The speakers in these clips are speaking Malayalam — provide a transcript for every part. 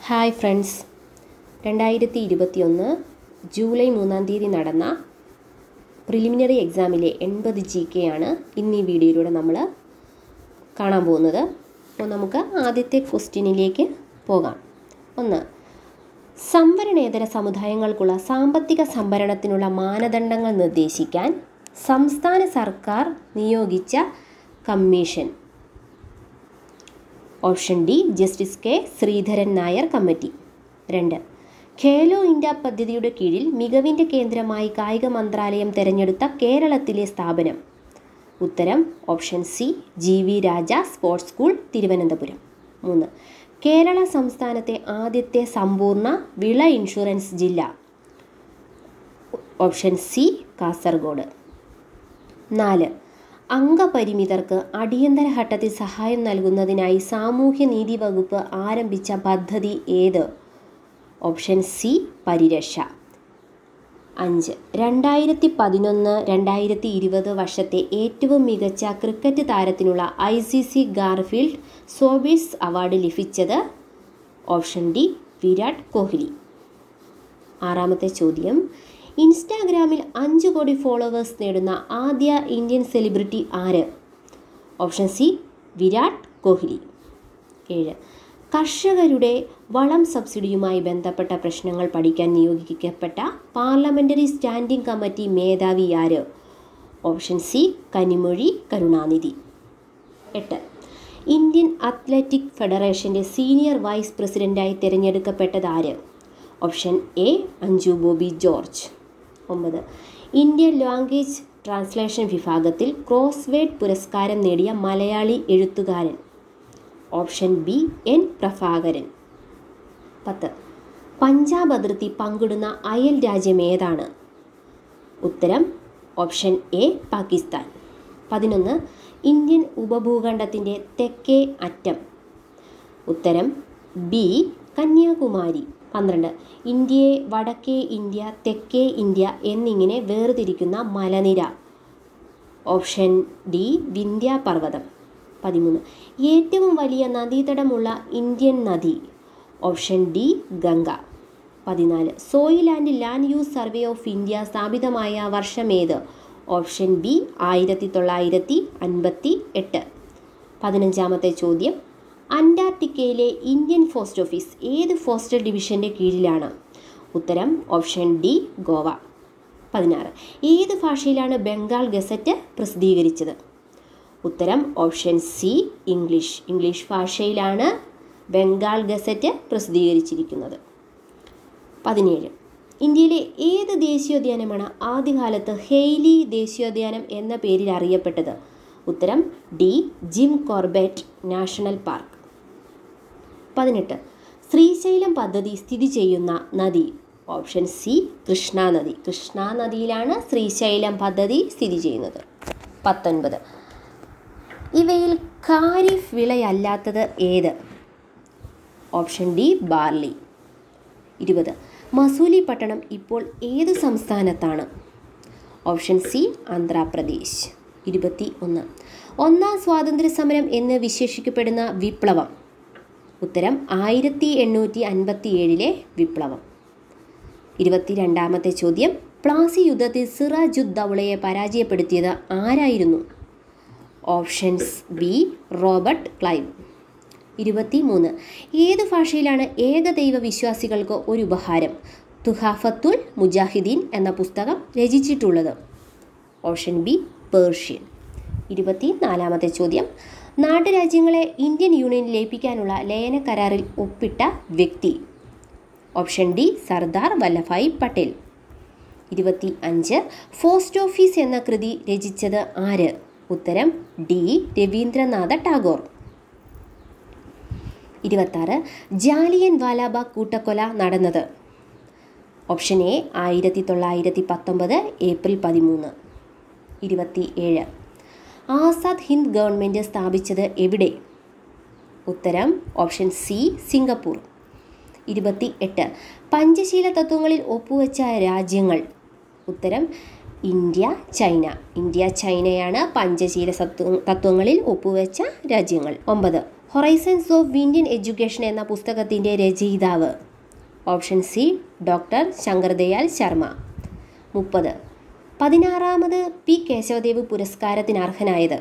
ഹായ് ഫ്രണ്ട്സ് രണ്ടായിരത്തി ഇരുപത്തിയൊന്ന് ജൂലൈ മൂന്നാം തീയതി നടന്ന പ്രിലിമിനറി എക്സാമിലെ എൺപത് ജി കെ ആണ് ഇന്ന് ഈ വീഡിയോയിലൂടെ നമ്മൾ കാണാൻ പോകുന്നത് അപ്പോൾ നമുക്ക് ആദ്യത്തെ ക്വസ്റ്റ്യനിലേക്ക് പോകാം ഒന്ന് സംവരണേതര സമുദായങ്ങൾക്കുള്ള സാമ്പത്തിക സംഭരണത്തിനുള്ള മാനദണ്ഡങ്ങൾ നിർദ്ദേശിക്കാൻ സംസ്ഥാന സർക്കാർ നിയോഗിച്ച commission option D justice K Sreedharan Nair committee രണ്ട് ഖേലോ ഇന്ത്യ പദ്ധതിയുടെ കീഴിൽ മികവിൻ്റെ കേന്ദ്രമായി കായിക മന്ത്രാലയം തിരഞ്ഞെടുത്ത കേരളത്തിലെ സ്ഥാപനം ഉത്തരം option C G V Raja sports school Thiruvananthapuram മൂന്ന് കേരള സംസ്ഥാനത്തെ ആദ്യത്തെ സമ്പൂർണ്ണ വിള ഇൻഷുറൻസ് ജില്ല ഓപ്ഷൻ സി കാസർഗോഡ് നാല് അംഗപരിമിതർക്ക് അടിയന്തര ഘട്ടത്തിൽ സഹായം നൽകുന്നതിനായി സാമൂഹ്യനീതി വകുപ്പ് ആരംഭിച്ച പദ്ധതി ഏത് ഓപ്ഷൻ സി പരിരക്ഷ അഞ്ച് രണ്ടായിരത്തി പതിനൊന്ന് രണ്ടായിരത്തി ഇരുപത് വർഷത്തെ ഏറ്റവും മികച്ച ക്രിക്കറ്റ് താരത്തിനുള്ള I C C Garfield Sobers award ലഭിച്ചത് ഓപ്ഷൻ ഡി വിരാട് കോഹ്ലി ആറാമത്തെ ചോദ്യം ഇൻസ്റ്റാഗ്രാമിൽ അഞ്ച് കോടി ഫോളോവേഴ്സ് നേടുന്ന ആദ്യ ഇന്ത്യൻ സെലിബ്രിറ്റി ആര് ഓപ്ഷൻ സി വിരാട് കോഹ്ലി ഏഴ് കർഷകരുടെ വളം സബ്സിഡിയുമായി ബന്ധപ്പെട്ട പ്രശ്നങ്ങൾ പഠിക്കാൻ നിയോഗിക്കപ്പെട്ട പാർലമെൻ്ററി സ്റ്റാൻഡിംഗ് കമ്മിറ്റി മേധാവി ആര് ഓപ്ഷൻ സി കനിമൊഴി കരുണാനിധി എട്ട് ഇന്ത്യൻ അത്ലറ്റിക് ഫെഡറേഷൻ്റെ സീനിയർ വൈസ് പ്രസിഡൻ്റായി തിരഞ്ഞെടുക്കപ്പെട്ടത് ആര് ഓപ്ഷൻ എ അഞ്ജു ബോബി ജോർജ് ഒമ്പത് ഇന്ത്യൻ ലാംഗ്വേജ് ട്രാൻസ്ലേഷൻ വിഭാഗത്തിൽ ക്രോസ്വേഡ് പുരസ്കാരം നേടിയ മലയാളി എഴുത്തുകാരൻ ഓപ്ഷൻ ബി എൻ പ്രഭാകരൻ പത്ത് പഞ്ചാബ് അതിർത്തി പങ്കിടുന്ന അയൽ രാജ്യം ഏതാണ് ഉത്തരം ഓപ്ഷൻ എ പാകിസ്ഥാൻ പതിനൊന്ന് ഇന്ത്യൻ ഉപഭൂഖണ്ഡത്തിൻ്റെ തെക്കേ അറ്റം ഉത്തരം ബി കന്യാകുമാരി പന്ത്രണ്ട് ഇന്ത്യയെ വടക്കേ ഇന്ത്യ തെക്കേ ഇന്ത്യ എന്നിങ്ങനെ വേർതിരിക്കുന്ന മലനിര ഓപ്ഷൻ ഡി വിന്ധ്യ പർവ്വതം പതിമൂന്ന് ഏറ്റവും വലിയ നദീതടമുള്ള ഇന്ത്യൻ നദി ഓപ്ഷൻ ഡി ഗംഗ പതിനാല് soil and land use survey of India സ്ഥാപിതമായ വർഷമേത് ഓപ്ഷൻ ബി ആയിരത്തി തൊള്ളായിരത്തി അൻപത്തി എട്ട് പതിനഞ്ചാമത്തെ ചോദ്യം അന്റാർട്ടിക്കയിലെ ഇന്ത്യൻ പോസ്റ്റ് ഓഫീസ് ഏത് പോസ്റ്റൽ ഡിവിഷൻ്റെ കീഴിലാണ് ഉത്തരം ഓപ്ഷൻ ഡി ഗോവ പതിനാറ് ഏത് ഭാഷയിലാണ് ബംഗാൾ ഗസറ്റ് പ്രസിദ്ധീകരിച്ചത് ഉത്തരം ഓപ്ഷൻ സി ഇംഗ്ലീഷ് ഇംഗ്ലീഷ് ഭാഷയിലാണ് ബംഗാൾ ഗസറ്റ് പ്രസിദ്ധീകരിച്ചിരിക്കുന്നത് പതിനേഴ് ഇന്ത്യയിലെ ഏത് ദേശീയോദ്യാനമാണ് ആദ്യകാലത്ത് ഹെയ്ലി ദേശീയോദ്യാനം എന്ന പേരിൽ അറിയപ്പെട്ടത് ഉത്തരം D Jim Corbett national park പതിനെട്ട് ശ്രീശൈലം പദ്ധതി സ്ഥിതി ചെയ്യുന്ന നദി ഓപ്ഷൻ സി കൃഷ്ണ നദി കൃഷ്ണ നദിയിലാണ് ശ്രീശൈലം പദ്ധതി സ്ഥിതി ചെയ്യുന്നത് പത്തൊൻപത് ഇവയിൽ ഖാരിഫ് വിളയല്ലാത്തത് ഏത് ഓപ്ഷൻ ഡി ബാർലി ഇരുപത് മസൂലി പട്ടണം ഇപ്പോൾ ഏത് സംസ്ഥാനത്താണ് ഓപ്ഷൻ സി ആന്ധ്രാപ്രദേശ് ഇരുപത്തി ഒന്ന് ഒന്നാം സ്വാതന്ത്ര്യ സമരം എന്ന് വിശേഷിക്കപ്പെടുന്ന വിപ്ലവം ഉത്തരം ആയിരത്തി എണ്ണൂറ്റി അൻപത്തി ഏഴിലെ വിപ്ലവം ഇരുപത്തിരണ്ടാമത്തെ ചോദ്യം പ്ലാസി യുദ്ധത്തിൽ സിറാജുദ് ദൗളയെ പരാജയപ്പെടുത്തിയത് ആരായിരുന്നു ഓപ്ഷൻസ് ബി റോബർട്ട് ക്ലൈവ് ഇരുപത്തി മൂന്ന് ഏത് ഭാഷയിലാണ് ഏകദൈവ വിശ്വാസികൾക്ക് ഒരു ഉപഹാരം തുഹാഫത്തുൽ മുജാഹിദീൻ എന്ന പുസ്തകം രചിച്ചിട്ടുള്ളത് ഓപ്ഷൻ ബി പേർഷ്യൻ ഇരുപത്തി നാലാമത്തെ ചോദ്യം നാട്ടുരാജ്യങ്ങളെ ഇന്ത്യൻ യൂണിയനിൽ ലയിപ്പിക്കാനുള്ള ലയന കരാറിൽ ഒപ്പിട്ട വ്യക്തി ഓപ്ഷൻ ഡി സർദാർ വല്ലഭായ് പട്ടേൽ ഇരുപത്തി അഞ്ച് പോസ്റ്റ് ഓഫീസ് എന്ന കൃതി രചിച്ചത് ആര് ഉത്തരം ഡി രവീന്ദ്രനാഥ ടാഗോർ ഇരുപത്താറ് ജാലിയൻ വാലാബാഗ് കൂട്ടക്കൊല നടന്നത് ഓപ്ഷൻ എ ആയിരത്തി തൊള്ളായിരത്തി പത്തൊമ്പത് ഏപ്രിൽ പതിമൂന്ന് ഇരുപത്തി ഏഴ് ആസാദ് ഹിന്ദ് ഗവൺമെൻറ് സ്ഥാപിച്ചത് എവിടെ ഉത്തരം ഓപ്ഷൻ സി സിംഗപ്പൂർ ഇരുപത്തി എട്ട് പഞ്ചശീല തത്വങ്ങളിൽ ഒപ്പുവെച്ച രാജ്യങ്ങൾ ഉത്തരം ഇന്ത്യ ചൈന ഇന്ത്യ ചൈനയാണ് പഞ്ചശീല തത്വ തത്വങ്ങളിൽ ഒപ്പുവെച്ച രാജ്യങ്ങൾ ഒമ്പത് ഹൊറൈസൺസ് ഓഫ് ഇന്ത്യൻ എഡ്യൂക്കേഷൻ എന്ന പുസ്തകത്തിൻ്റെ രചയിതാവ് option C doctor Shankar Dayal Sharma മുപ്പത് പതിനാറാമത് പി കേശവദേവ് പുരസ്കാരത്തിന് അർഹനായത്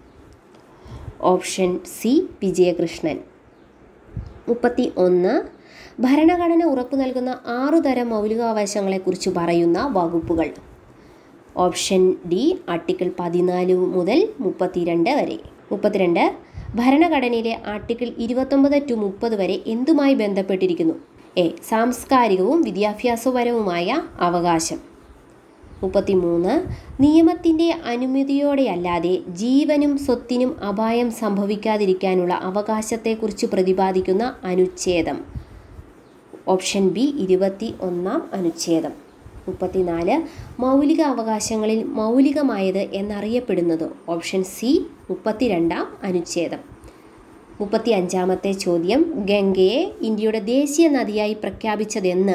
ഓപ്ഷൻ സി വിജയകൃഷ്ണൻ മുപ്പത്തി ഒന്ന് ഭരണഘടന ഉറപ്പു നൽകുന്ന ആറു തരം മൗലികാവകാശങ്ങളെക്കുറിച്ച് പറയുന്ന വകുപ്പുകൾ ഓപ്ഷൻ ഡി ആർട്ടിക്കിൾ പതിനാല് മുതൽ മുപ്പത്തിരണ്ട് വരെ മുപ്പത്തിരണ്ട് ഭരണഘടനയിലെ ആർട്ടിക്കിൾ ഇരുപത്തൊമ്പത് ടു മുപ്പത് വരെ എന്തുമായി ബന്ധപ്പെട്ടിരിക്കുന്നു എ സാംസ്കാരികവും വിദ്യാഭ്യാസപരവുമായ അവകാശം മുപ്പത്തിമൂന്ന് നിയമത്തിൻ്റെ അനുമതിയോടെയല്ലാതെ ജീവനും സ്വത്തിനും അപായം സംഭവിക്കാതിരിക്കാനുള്ള അവകാശത്തെക്കുറിച്ച് പ്രതിപാദിക്കുന്ന അനുച്ഛേദം ഓപ്ഷൻ ബി ഇരുപത്തി ഒന്നാം അനുച്ഛേദം മുപ്പത്തിനാല് മൗലിക അവകാശങ്ങളിൽ മൗലികമായത് എന്നറിയപ്പെടുന്നത് ഓപ്ഷൻ സി മുപ്പത്തിരണ്ടാം അനുച്ഛേദം മുപ്പത്തി അഞ്ചാമത്തെ ചോദ്യം ഗംഗയെ ഇന്ത്യയുടെ ദേശീയ നദിയായി പ്രഖ്യാപിച്ചതെന്ന്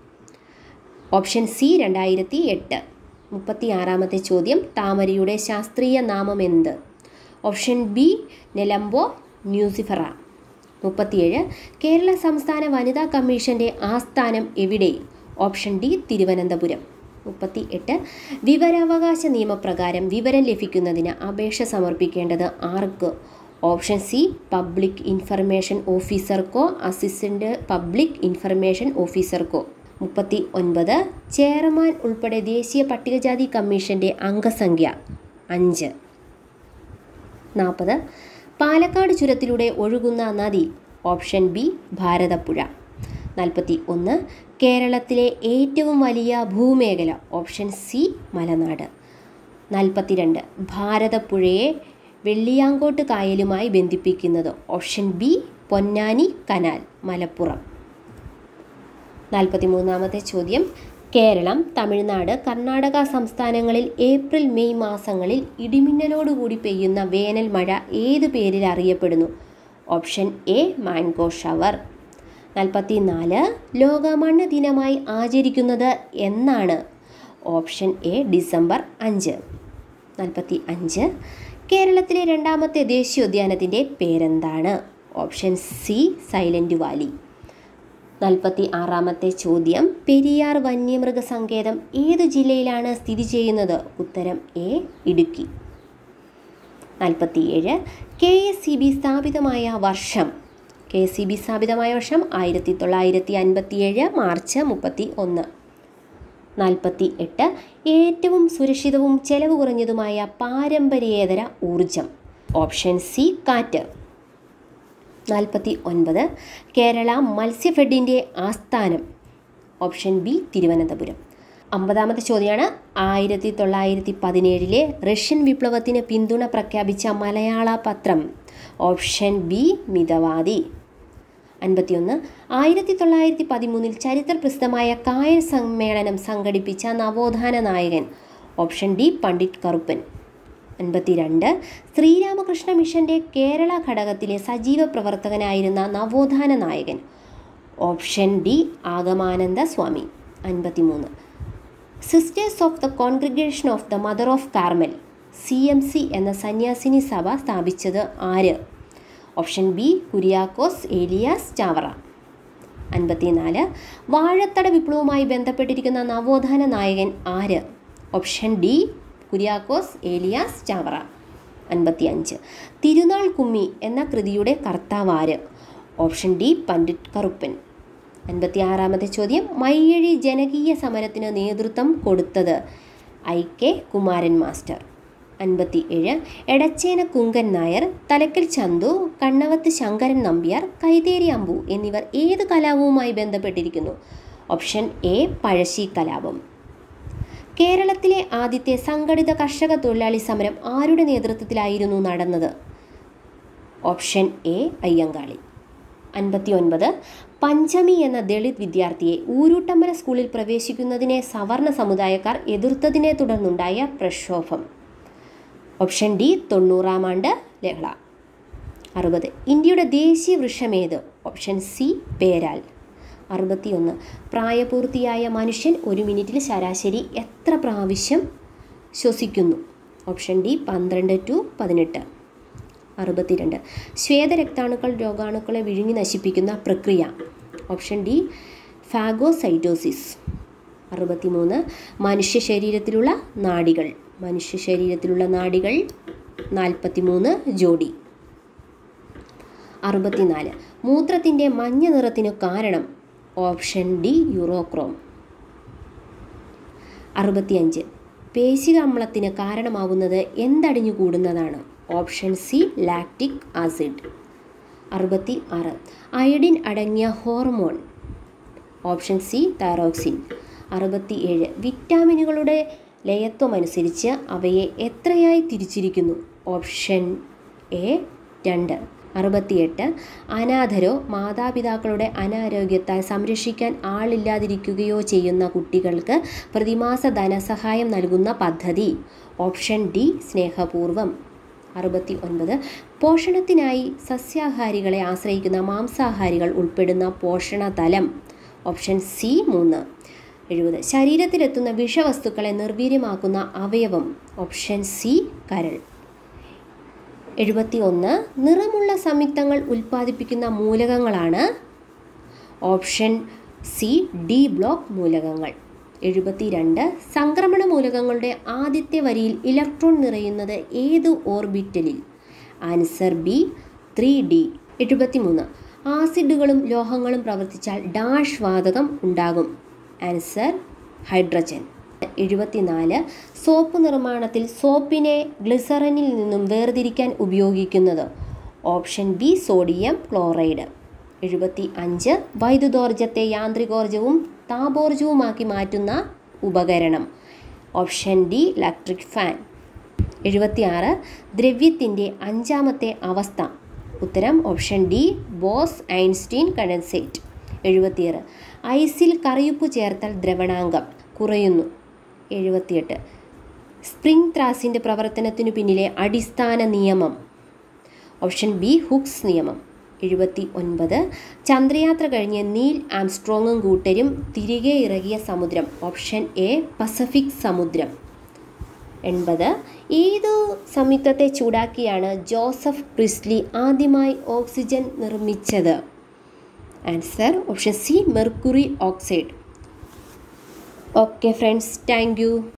ഓപ്ഷൻ സി രണ്ടായിരത്തി എട്ട് മുപ്പത്തി ആറാമത്തെ ചോദ്യം താമരയുടെ ശാസ്ത്രീയ നാമം എന്ത് ഓപ്ഷൻ ബി നെലംബോ ന്യൂസിഫറ മുപ്പത്തിയേഴ് കേരള സംസ്ഥാന വനിതാ കമ്മീഷൻ്റെ ആസ്ഥാനം എവിടെ ഓപ്ഷൻ ഡി തിരുവനന്തപുരം മുപ്പത്തി എട്ട് വിവരാവകാശ നിയമപ്രകാരം വിവരം ലഭിക്കുന്നതിന് അപേക്ഷ സമർപ്പിക്കേണ്ടത് ആർക്ക് ഓപ്ഷൻ സി പബ്ലിക് ഇൻഫർമേഷൻ ഓഫീസർക്കോ അസിസ്റ്റൻ്റ് പബ്ലിക് ഇൻഫർമേഷൻ ഓഫീസർക്കോ മുപ്പത്തി ഒൻപത് ചെയർമാൻ ഉൾപ്പെടെ ദേശീയ പട്ടികജാതി കമ്മീഷൻ്റെ അംഗസംഖ്യ അഞ്ച് നാൽപ്പത് പാലക്കാട് ചുരത്തിലൂടെ ഒഴുകുന്ന നദി ഓപ്ഷൻ ബി ഭാരതപ്പുഴ നാൽപ്പത്തി ഒന്ന് കേരളത്തിലെ ഏറ്റവും വലിയ ഭൂമേഖല ഓപ്ഷൻ സി മലനാട് നാൽപ്പത്തിരണ്ട് ഭാരതപ്പുഴയെ വെള്ളിയാങ്കോട്ട് കായലുമായി ബന്ധിപ്പിക്കുന്നത് option B Ponnani canal Malappuram നാൽപ്പത്തി മൂന്നാമത്തെ ചോദ്യം കേരളം തമിഴ്നാട് കർണാടക സംസ്ഥാനങ്ങളിൽ ഏപ്രിൽ മെയ് മാസങ്ങളിൽ ഇടിമിന്നലോടുകൂടി പെയ്യുന്ന വേനൽ മഴ ഏത് പേരിൽ അറിയപ്പെടുന്നു ഓപ്ഷൻ എ മാൻഗോ ഷവർ നാൽപ്പത്തി നാല് ലോകമണ്ണ് ദിനമായി ആചരിക്കുന്നത് എന്നാണ് ഓപ്ഷൻ എ ഡിസംബർ അഞ്ച് നാൽപ്പത്തി അഞ്ച് കേരളത്തിലെ രണ്ടാമത്തെ ദേശീയോദ്യാനത്തിൻ്റെ പേരെന്താണ് ഓപ്ഷൻ സി സൈലൻറ്റ് വാലി നാൽപ്പത്തി ആറാമത്തെ ചോദ്യം പെരിയാർ വന്യമൃഗ സങ്കേതം ഏത് ജില്ലയിലാണ് സ്ഥിതി ചെയ്യുന്നത് ഉത്തരം എ ഇടുക്കി നാൽപ്പത്തിയേഴ് കെ എസ് സി ബി സ്ഥാപിതമായ വർഷം കെ എസ് സി ബി സ്ഥാപിതമായ വർഷം ആയിരത്തി തൊള്ളായിരത്തി അൻപത്തിയേഴ് മാർച്ച് മുപ്പത്തി ഒന്ന് നാൽപ്പത്തി എട്ട് ഏറ്റവും സുരക്ഷിതവും ചെലവ് കുറഞ്ഞതുമായ പാരമ്പര്യേതര ഊർജം ഓപ്ഷൻ സി കാറ്റ് നാൽപ്പത്തി ഒൻപത് കേരള മത്സ്യഫെഡിൻ്റെ ആസ്ഥാനം ഓപ്ഷൻ ബി തിരുവനന്തപുരം അമ്പതാമത്തെ ചോദ്യമാണ് ആയിരത്തി തൊള്ളായിരത്തി പതിനേഴിലെ റഷ്യൻ വിപ്ലവത്തിന് പിന്തുണ പ്രഖ്യാപിച്ച മലയാള പത്രം ഓപ്ഷൻ ബി മിതവാദി അൻപത്തിയൊന്ന് ആയിരത്തി തൊള്ളായിരത്തി പതിമൂന്നിൽ ചരിത്ര പ്രസിദ്ധമായ കായൽ സമ്മേളനം സംഘടിപ്പിച്ച നവോത്ഥാന നായകൻ ഓപ്ഷൻ ഡി പണ്ഡിറ്റ് കറുപ്പൻ അൻപത്തിരണ്ട് ശ്രീരാമകൃഷ്ണ മിഷന്റെ കേരള ഘടകത്തിലെ സജീവ പ്രവർത്തകനായിരുന്ന നവോത്ഥാന നായകൻ ഓപ്ഷൻ ഡി ആഗമാനന്ദ സ്വാമി അൻപത്തിമൂന്ന് sisters of the congregation of the mother of Carmel C M C എന്ന സന്യാസിനി സഭ സ്ഥാപിച്ചത് ആര് ഓപ്ഷൻ ബി കുര്യാക്കോസ് ഏലിയാസ് ചാവറ അൻപത്തിനാല് വാഴത്തട വിപ്ലവവുമായി ബന്ധപ്പെട്ടിരിക്കുന്ന നവോത്ഥാന നായകൻ ആര് ഓപ്ഷൻ ഡി കുര്യാക്കോസ് ഏലിയാസ് ചാവറ അൻപത്തിയഞ്ച് തിരുനാൾ കുമ്മി എന്ന കൃതിയുടെ കർത്താവ് ആര് ഓപ്ഷൻ ഡി പണ്ഡിറ്റ് കറുപ്പൻ അൻപത്തി ആറാമത്തെ ചോദ്യം മയ്യഴി ജനകീയ സമരത്തിന് നേതൃത്വം കൊടുത്തത് ഐ കെ കുമാരൻ മാസ്റ്റർ അൻപത്തി ഏഴ് എടച്ചേന കുങ്കൻ നായർ തലക്കൽ ചന്തു കണ്ണവത്ത് ശങ്കരൻ നമ്പ്യാർ കൈതേരി അമ്പു എന്നിവർ ഏത് കലാപവുമായി ബന്ധപ്പെട്ടിരിക്കുന്നു ഓപ്ഷൻ എ പഴശ്ശി കലാപം കേരളത്തിലെ ആദ്യത്തെ സംഘടിത കർഷക തൊഴിലാളി സമരം ആരുടെ നേതൃത്വത്തിലായിരുന്നു നടന്നത് ഓപ്ഷൻ എ അയ്യങ്കാളി അൻപത്തി ഒൻപത് പഞ്ചമി എന്ന ദളിത് വിദ്യാർത്ഥിയെ ഊരൂട്ടമ്പല സ്കൂളിൽ പ്രവേശിക്കുന്നതിനെ സവർണ സമുദായക്കാർ എതിർത്തതിനെ തുടർന്നുണ്ടായ പ്രക്ഷോഭം ഓപ്ഷൻ ഡി തൊണ്ണൂറാം ആണ്ട് ലഹള അറുപത് ഇന്ത്യയുടെ ദേശീയ വൃക്ഷമേത് ഓപ്ഷൻ സി പേരാൽ അറുപത്തിയൊന്ന് പ്രായപൂർത്തിയായ മനുഷ്യൻ ഒരു മിനിറ്റിൽ ശരാശരി എത്ര പ്രാവശ്യം ശ്വസിക്കുന്നു ഓപ്ഷൻ ഡി പന്ത്രണ്ട് ടു പതിനെട്ട് അറുപത്തിരണ്ട് ശ്വേതരക്താണുക്കൾ രോഗാണുക്കളെ വിഴുങ്ങി നശിപ്പിക്കുന്ന പ്രക്രിയ ഓപ്ഷൻ ഡി ഫാഗോസൈറ്റോസിസ് അറുപത്തിമൂന്ന് മനുഷ്യ ശരീരത്തിലുള്ള നാഡികൾ മനുഷ്യ ശരീരത്തിലുള്ള നാഡികൾ നാൽപ്പത്തിമൂന്ന് ജോഡി അറുപത്തിനാല് മൂത്രത്തിൻ്റെ മഞ്ഞ നിറത്തിനു കാരണം ഓപ്ഷൻ ഡി യൂറോക്രോം അറുപത്തിയഞ്ച് പേശിക അമ്ലത്തിന് കാരണമാകുന്നത് എന്തടിഞ്ഞു കൂടുന്നതാണ് ഓപ്ഷൻ സി ലാക്റ്റിക് ആസിഡ് അറുപത്തി ആറ് അയഡിൻ അടങ്ങിയ ഹോർമോൺ ഓപ്ഷൻ സി തൈറോക്സിൻ അറുപത്തി ഏഴ് വിറ്റാമിനുകളുടെ ലയത്വമനുസരിച്ച് അവയെ എത്രയായി തിരിച്ചിരിക്കുന്നു ഓപ്ഷൻ എ രണ്ട് അറുപത്തിയെട്ട് അനാഥരോ മാതാപിതാക്കളുടെ അനാരോഗ്യത്താൽ സംരക്ഷിക്കാൻ ആളില്ലാതിരിക്കുകയോ ചെയ്യുന്ന കുട്ടികൾക്ക് പ്രതിമാസ ധനസഹായം നൽകുന്ന പദ്ധതി ഓപ്ഷൻ ഡി സ്നേഹപൂർവം അറുപത്തി ഒൻപത് പോഷണത്തിനായി സസ്യാഹാരികളെ ആശ്രയിക്കുന്ന മാംസാഹാരികൾ ഉൾപ്പെടുന്ന പോഷണതലം ഓപ്ഷൻ സി മൂന്ന് എഴുപത് ശരീരത്തിലെത്തുന്ന വിഷവസ്തുക്കളെ നിർവീര്യമാക്കുന്ന അവയവം ഓപ്ഷൻ സി കരൾ എഴുപത്തി ഒന്ന് നിറമുള്ള സംയുക്തങ്ങൾ ഉൽപ്പാദിപ്പിക്കുന്ന മൂലകങ്ങളാണ് ഓപ്ഷൻ സി ഡി ബ്ലോക്ക് മൂലകങ്ങൾ എഴുപത്തിരണ്ട് സംക്രമണ മൂലകങ്ങളുടെ ആദ്യത്തെ വരിയിൽ ഇലക്ട്രോൺ നിറയുന്നത് ഏത് ഓർബിറ്റലിൽ ആൻസർ ബി ത്രീ ഡി എഴുപത്തിമൂന്ന് ആസിഡുകളും ലോഹങ്ങളും പ്രവർത്തിച്ചാൽ ഡാഷ് വാതകം ഉണ്ടാകും ആൻസർ ഹൈഡ്രജൻ എഴുപത്തിനാല് സോപ്പ് നിർമ്മാണത്തിൽ സോപ്പിനെ ഗ്ലിസറിനിൽ നിന്നും വേർതിരിക്കാൻ ഉപയോഗിക്കുന്നത് ഓപ്ഷൻ ബി സോഡിയം ക്ലോറൈഡ് എഴുപത്തി അഞ്ച് വൈദ്യുതോർജത്തെ യാന്ത്രികോർജവും താപോർജവുമാക്കി മാറ്റുന്ന ഉപകരണം ഓപ്ഷൻ ഡി ഇലക്ട്രിക് ഫാൻ എഴുപത്തിയാറ് ദ്രവ്യത്തിൻ്റെ അഞ്ചാമത്തെ അവസ്ഥ ഉത്തരം option D Bose Einstein condensate എഴുപത്തിയാറ് ഐസിൽ കറിയുപ്പ് ചേർത്താൽ ദ്രവണാങ്കം കുറയുന്നു എഴുപത്തിയെട്ട് സ്പ്രിംഗ് ത്രാസിൻ്റെ പ്രവർത്തനത്തിനു പിന്നിലെ അടിസ്ഥാന നിയമം ഓപ്ഷൻ ബി ഹുക്സ് നിയമം എഴുപത്തി ഒൻപത് ചന്ദ്രയാത്ര കഴിഞ്ഞ് നീൽ ആംസ്ട്രോങ്ങും കൂട്ടരും തിരികെ ഇറങ്ങിയ സമുദ്രം ഓപ്ഷൻ എ പസഫിക് സമുദ്രം എൺപത് ഏതു സംയുക്തത്തെ ചൂടാക്കിയാണ് ജോസഫ് പ്രിസ്ലി ആദ്യമായി ഓക്സിജൻ നിർമ്മിച്ചത് answer option C mercury oxide okay friends thank U